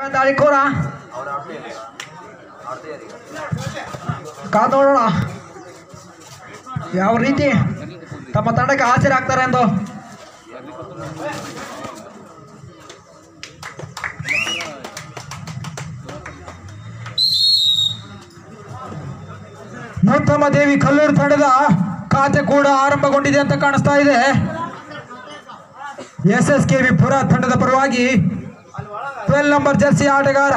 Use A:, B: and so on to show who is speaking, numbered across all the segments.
A: ದಾಳಿಕೋರ ಕಾದ್ ನೋಡೋಣ ಯಾವ ರೀತಿ ತಮ್ಮ ತಂಡಕ್ಕೆ ಹಾಜರಾಗ್ತಾರೆ ಎಂದು ನೂತಮ್ಮ ದೇವಿ ಕಲ್ಲೂರು ತಂಡದ ಖಾತೆ ಕೂಡ ಆರಂಭಗೊಂಡಿದೆ ಅಂತ ಕಾಣಿಸ್ತಾ ಇದೆ ಎಸ್ ಎಸ್ ಕೆ ವಿ ಪುರ ತಂಡದ ಪರವಾಗಿ ಟ್ವೆಲ್ ನಂಬರ್ ಜರ್ಸಿ ಆಟಗಾರ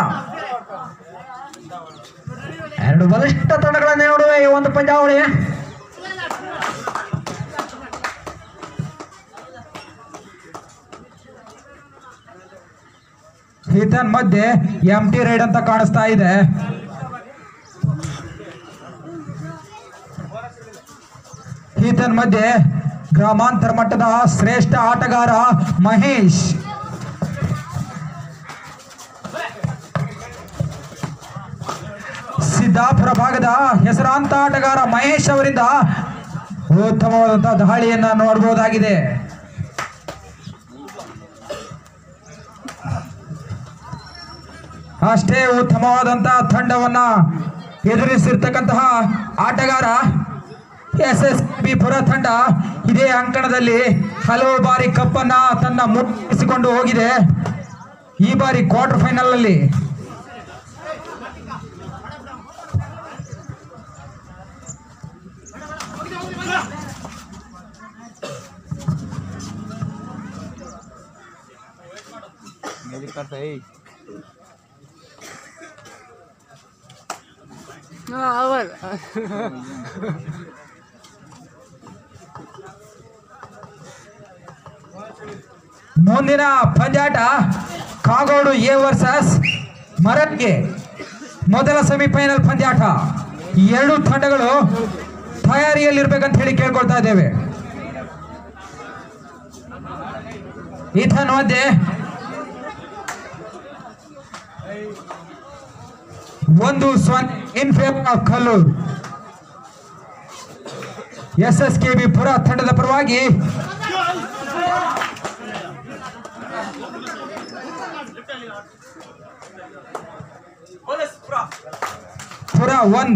A: ಎರಡು ಬಲಿಷ್ಠ ತಂಡಗಳನ್ನು ನೋಡುವೆ ಈ ಒಂದು ಪಂದ್ಯಾವಳಿ ಈತನ್ ಮಧ್ಯೆ ಎಂ ಟಿ ರೈಡ್ ಅಂತ ಕಾಣಿಸ್ತಾ ಇದೆ ಈತನ್ ಮಧ್ಯೆ ಗ್ರಾಮಾಂತರ ಮಟ್ಟದ ಶ್ರೇಷ್ಠ ಆಟಗಾರ ಮಹೇಶ್ ಸಿದ್ದಾಪುರ ಭಾಗದ ಹೆಸರಾಂತ ಆಟಗಾರ ಮಹೇಶ್ ಅವರಿಂದ ಉತ್ತಮವಾದಂತಹ ದಾಳಿಯನ್ನ ನೋಡಬಹುದಾಗಿದೆ ಅಷ್ಟೇ ಉತ್ತಮವಾದಂತಹ ತಂಡವನ್ನ ಎದುರಿಸಿರ್ತಕ್ಕಂತಹ ಆಟಗಾರ ಎಸ್ ಎಸ್ ಬಿ ಪುರ ತಂಡ ಇದೇ ಅಂಕಣದಲ್ಲಿ ಹಲವು ಬಾರಿ ಕಪ್ಪನ್ನ ತನ್ನ ಮುಟ್ಟಿಸಿಕೊಂಡು ಹೋಗಿದೆ ಈ ಬಾರಿ ಕ್ವಾರ್ಟರ್ ಫೈನಲ್ ಅಲ್ಲಿ
B: मेरी करता है
C: ಅವರ್
A: ಮುಂದಿನ ಪಂದ್ಯಾಟ ಕಾಗೋಡು ಎ ವರ್ಸಸ್ ಮರಟ್ಗೆ ಮೊದಲ ಸೆಮಿಫೈನಲ್ ಪಂದ್ಯಾಟ ಈ ಎರಡು ತಂಡಗಳು ತಯಾರಿಯಲ್ಲಿರ್ಬೇಕಂತ ಹೇಳಿ ಕೇಳ್ಕೊಳ್ತಾ ಇದ್ದೇವೆ ಈತನ ಮಧ್ಯೆ ಒಂದು ಸ್ವನ್ in favour of Kallur S S K B Pura ತಂಡದ ಪರವಾಗಿ ಪುರ ಒನ್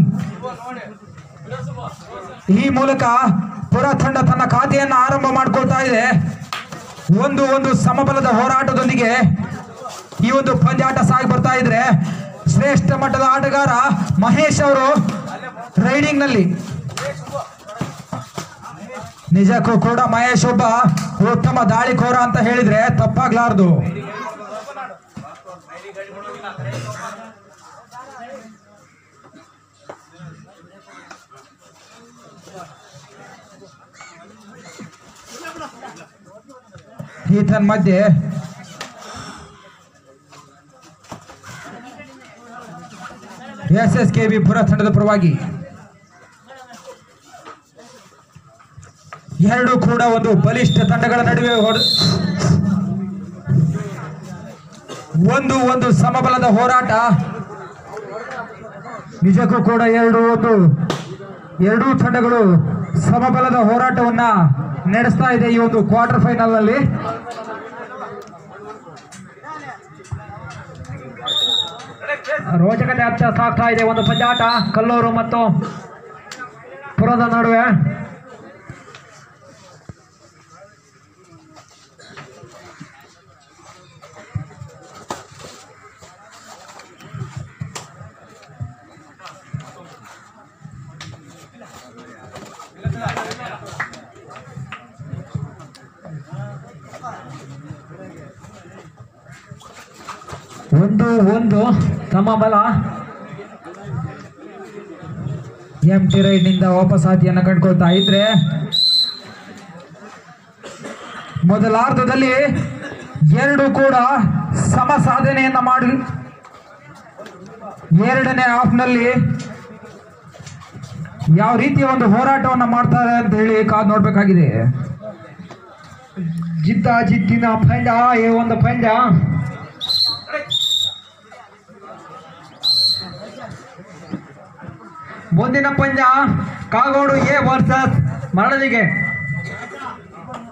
A: ಈ ಮೂಲಕ ಪುರ ತಂಡ ತನ್ನ ಖಾತೆಯನ್ನು ಆರಂಭ ಮಾಡ್ಕೊಳ್ತಾ ಇದೆ ಒಂದು ಒಂದು ಸಮಬಲದ ಹೋರಾಟದೊಂದಿಗೆ ಈ ಒಂದು ಪಂದ್ಯಾಟ ಸಾಗಿ ಬರ್ತಾ ಇದ್ರೆ ಶ್ರೇಷ್ಠ ಮಟ್ಟದ ಆಟಗಾರ ಮಹೇಶ್ ಅವರು ರೈಡಿಂಗ್ ನಲ್ಲಿ ನಿಜಕ್ಕೂ ಕೂಡ ಮಹೇಶ್ ಒಬ್ಬ ಉತ್ತಮ ದಾಳಿಕೋರ ಅಂತ ಹೇಳಿದ್ರೆ ತಪ್ಪಾಗ್ಲಾರ್ದು ಈತನ್ ಮಧ್ಯೆ S S K B Pura ತಂಡದ ಪರವಾಗಿ ಎರಡು ಕೂಡ ಒಂದು ಬಲಿಷ್ಠ ತಂಡಗಳ ನಡುವೆ ಹೊಡ- ಒಂದು ಒಂದು ಸಮಬಲದ ಹೋರಾಟ ನಿಜಕ್ಕೂ ಕೂಡ ಎರಡು ಒಂದು ಎರಡೂ ತಂಡಗಳು ಸಮಬಲದ ಹೋರಾಟವನ್ನ ನಡೆಸ್ತಾ ಇದೆ ಈ ಒಂದು ಕ್ವಾರ್ಟರ್ ಫೈನಲ್ ನಲ್ಲಿ ರೋಚಕತೆ ಹಚ್ಚ ಸಾಗ್ತಾ ಇದೆ ಒಂದು ಪಂದ್ಯಾಟ ಕಲ್ಲೂರು ಮತ್ತು ಪುರದ ನಡುವೆ ಒಂದು ಒಂದು ಸಮಬಲ ಎಂ ಟಿ ರೈಡ್ನಿಂದ ವಾಪಸಾತಿಯನ್ನು ಕಂಡುಕೊಳ್ತಾ ಇದ್ರೆ ಮೊದಲಾರ್ಧದಲ್ಲಿ ಎರಡು ಕೂಡ ಸಮ ಸಾಧನೆಯನ್ನ ಮಾಡಿ ಎರಡನೇ ಹಾಫ್ನಲ್ಲಿ ಯಾವ ರೀತಿಯ ಒಂದು ಹೋರಾಟವನ್ನ ಮಾಡ್ತಾರೆ ಅಂತ ಹೇಳಿ ಕಾದು ನೋಡ್ಬೇಕಾಗಿದೆ ಜಿದ್ದ ಜಿದ್ದಿನ ಪಂದ್ಯ ಈ ಒಂದು ಪಂದ್ಯ ಮುಂದಿನ ಪಂದ್ಯ ಕಾಗೋಡು ಎ ವರ್ಸಸ್ ಮರಳಿಗೆ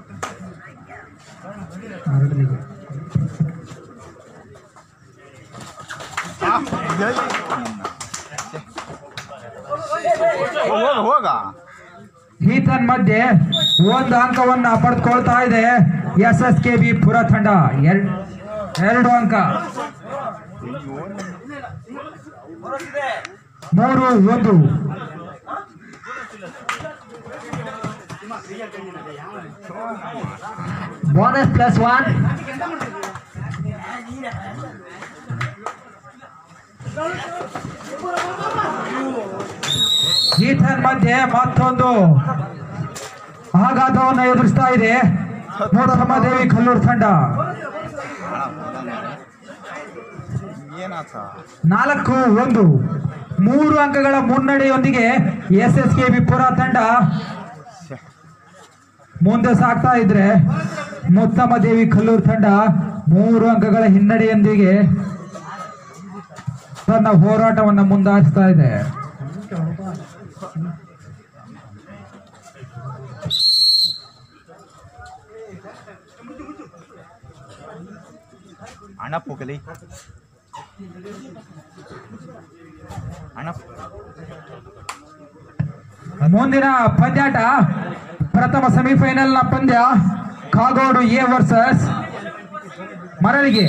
A: ಮರಳಿಗೆ
B: ಹೋಗ ಹೋಗ
A: ಈತನ್ ಮಧ್ಯೆ ಒಂದು ಅಂಕವನ್ನ ಪಡೆದುಕೊಳ್ತಾ ಇದೆ ಎಸ್ ಎಸ್ ಕೆ ಬಿ ಪುರ ತಂಡ ಎರಡ್- ಎರಡು ಅಂಕ ಮೂರು ಒಂದು ಬೋನಸ್ ಪ್ಲಸ್ ಒನ್ ಈತನ್ ಮಧ್ಯೆ ಮತ್ತೊಂದು ಆಘಾತವನ್ನು ಎದುರಿಸ್ತಾ ಇದೆ ದೇವಿ ಕಲ್ಲೂರು ತಂಡ
B: ಏನಾತ
A: ನಾಲ್ಕು ಒಂದು ಮೂರು ಅಂಕಗಳ ಮುನ್ನಡೆಯೊಂದಿಗೆ ಎಸ್ ಎಸ್ ಕೆ ಪುರ ತಂಡ ಮುಂದೆ ಸಾಗ್ತಾ ಇದ್ರೆ ದೇವಿ ಕಲ್ಲೂರು ತಂಡ ಮೂರು ಅಂಕಗಳ ಹಿನ್ನಡೆಯೊಂದಿಗೆ ತನ್ನ ಹೋರಾಟವನ್ನು ಮುಂದಾರಿಸ್ತಾ ಇದೆ
B: ಅಣ್ಣ ಪೋಕಲಿ ಅಣ್ಣ
A: ಮುಂದಿನ ಪಂದ್ಯಾಟ ಪ್ರಥಮ ಸೆಮಿಫೈನಲ್ ನ ಪಂದ್ಯ ಕಾಗೋಡು ಎ ವರ್ಸಸ್ ಮರಳಿಗೆ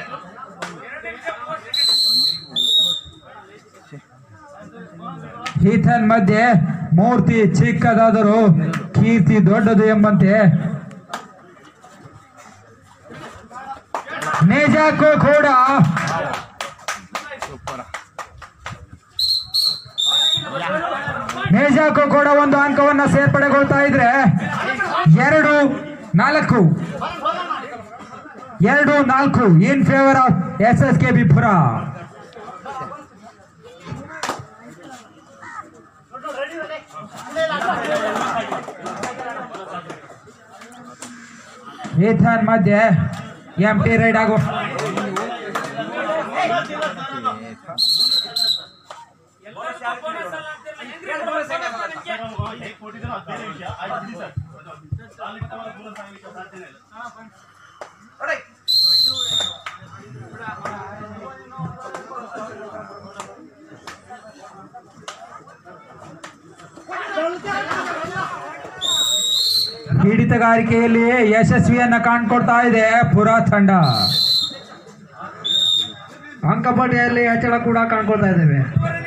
A: ಈತನ್ ಮಧ್ಯೆ ಮೂರ್ತಿ ಚಿಕ್ಕದಾದರೂ ಕೀರ್ತಿ ದೊಡ್ಡದು ಎಂಬಂತೆ ನಿಜಕ್ಕೂ ಕೂಡ
B: ಸೂಪರ್
A: ನಿಜಕ್ಕೂ ಕೂಡ ಒಂದು ಅಂಕವನ್ನ ಸೇರ್ಪಡೆಗೊಳ್ತಾ ಇದ್ರೆ ಎರಡು ನಾಲ್ಕು ಎರಡು ನಾಲ್ಕು in favour of S S K ಬಿಪುರ ಈಥನ್ ಮಧ್ಯೆ ಎಂ ಟಿ ರೈಡ್ ಆಗೋ ಹಿಡಿತಗಾರಿಕೆಯಲ್ಲಿ ಯಶಸ್ವಿಯನ್ನ ಕಾಣ್ಕೊಳ್ತಾ ಇದೆ ಪುರ ತಂಡ ಅಂಕಪಟ್ಟಿಯಲ್ಲಿ ಹೆಚ್ಚಳ ಕೂಡ ಕಾಣ್ಕೊಳ್ತಾ ಇದ್ದೇವೆ